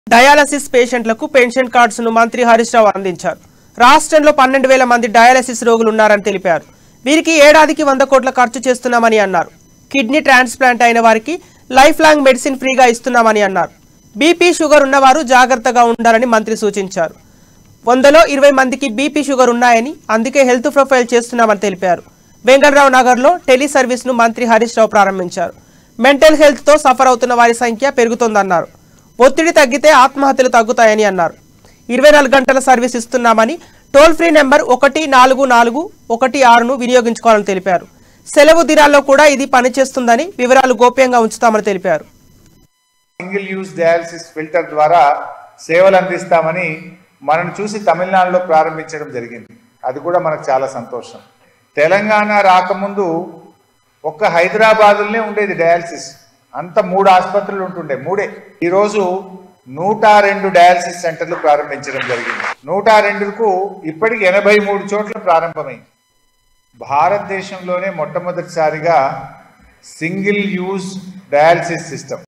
dialysis పేషెంట్లకు pension cards ను మంత్రి హరీష్ రావు అందించారు రాష్ట్రంలో పన్నెండు వేల మంది డయాలసిస్ రోగులు ఉన్నారని తెలిపారు వీరికి ఏడాదికి వంద కోట్ల ఖర్చు చేస్తున్నామని అన్నారు కిడ్నీ ట్రాన్స్ప్లాంట్ అయిన వారికి లైఫ్ లాంగ్ మెడిసిన్ ఫ్రీగా ఇస్తున్నామని అన్నారు బీపీ షుగర్ ఉన్నవారు జాగ్రత్తగా ఉండాలని మంత్రి సూచించారు వందలో ఇరవై మందికి బీపీ షుగర్ ఉన్నాయని అందుకే హెల్త్ ప్రొఫైల్ చేస్తున్నామని తెలిపారు వెంకట్రావు నగర్లో టెలి సర్వీస్ ను మంత్రి హరీష్ రావు ప్రారంభించారు మెంటల్ హెల్త్ తో సఫర్ అవుతున్న వారి సంఖ్య పెరుగుతోందన్నారు ఒత్తిడి తగ్గితే ఆత్మహత్యలు తగ్గుతాయని అన్నారు ఇరవై నాలుగు గంటల సర్వీస్ ఇస్తున్నామని టోల్ ఫ్రీ నెంబర్ ఒకటి నాలుగు నాలుగు ఒకటి ఆరును వినియోగించుకోవాలని తెలిపారు సెలవు దినాల్లో కూడా ఇది పనిచేస్తుందని వివరాలు గోప్యంగా ఉంచుతామని తెలిపారు సింగిల్ యూజ్ డయాలసిస్ ఫిల్టర్ ద్వారా సేవలు అందిస్తామని మనం చూసి తమిళనాడులో ప్రారంభించడం జరిగింది అది కూడా మనకు చాలా సంతోషం తెలంగాణ రాకముందు ఒక్క హైదరాబాదులోనే ఉండేది డయాలసిస్ అంత మూడు ఆసుపత్రులు ఉంటుండే మూడే ఈరోజు నూట రెండు డయాలసిస్ సెంటర్లు ప్రారంభించడం జరిగింది నూట రెండుకు ఇప్పటికి ఎనభై మూడు చోట్ల ప్రారంభమైంది భారతదేశంలోనే మొట్టమొదటిసారిగా సింగిల్ యూజ్ డయాలసిస్ సిస్టమ్